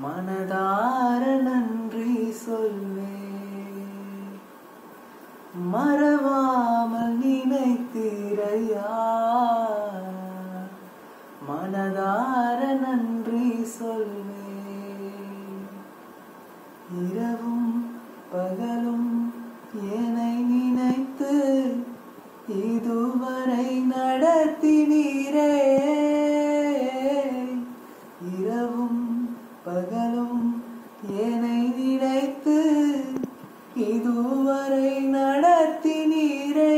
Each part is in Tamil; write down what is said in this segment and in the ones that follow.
மனதார நன்றி சொல்வேன் மறவாமல் நினைத்தீரையா மனதார நன்றி சொல்வேன் இரவும் பகலும் என்னை நினைத்து இதுவரை நடத்தினீரே இரவும் பகலும் என்னை நினைத்து இதுவரை நடத்தினீரே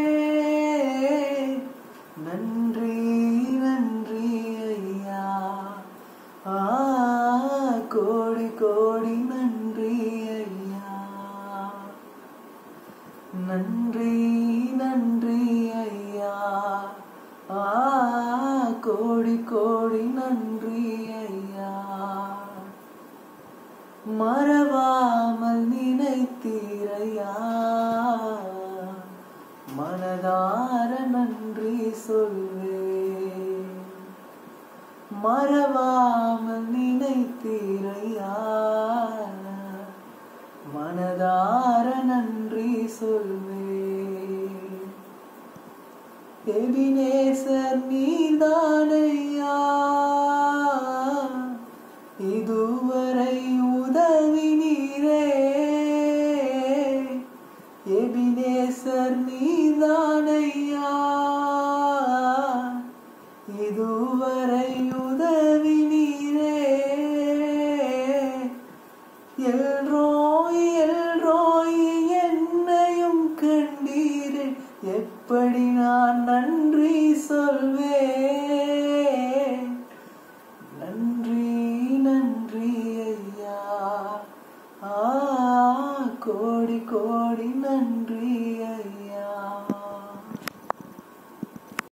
நன்றி நன்றி ஐயா ஆ கோடி கோடி நன்றி ஐயா நன்றி நன்றி ஐயா ஆ கோடி கோடி நன்றி ஐயா மறவாமல் நினைத்தீரையா மனதார நன்றி சொல்வேன் மறவாமல் நினைத்தீரையா மனதார நன்றி சொல்வேன் எபினேசர் நீதானையா இதுவரை உதவி நீரே எபினேசர் நீதானையா இதுவரை உதவி நீரே எல்ரோய் எல்ரோய் என்னையும் கண்டீரே எப்படி நான் நன்றி சொல்வேன் நன்றி நன்றி ஐயா ஆ கோடி கோடி நன்றி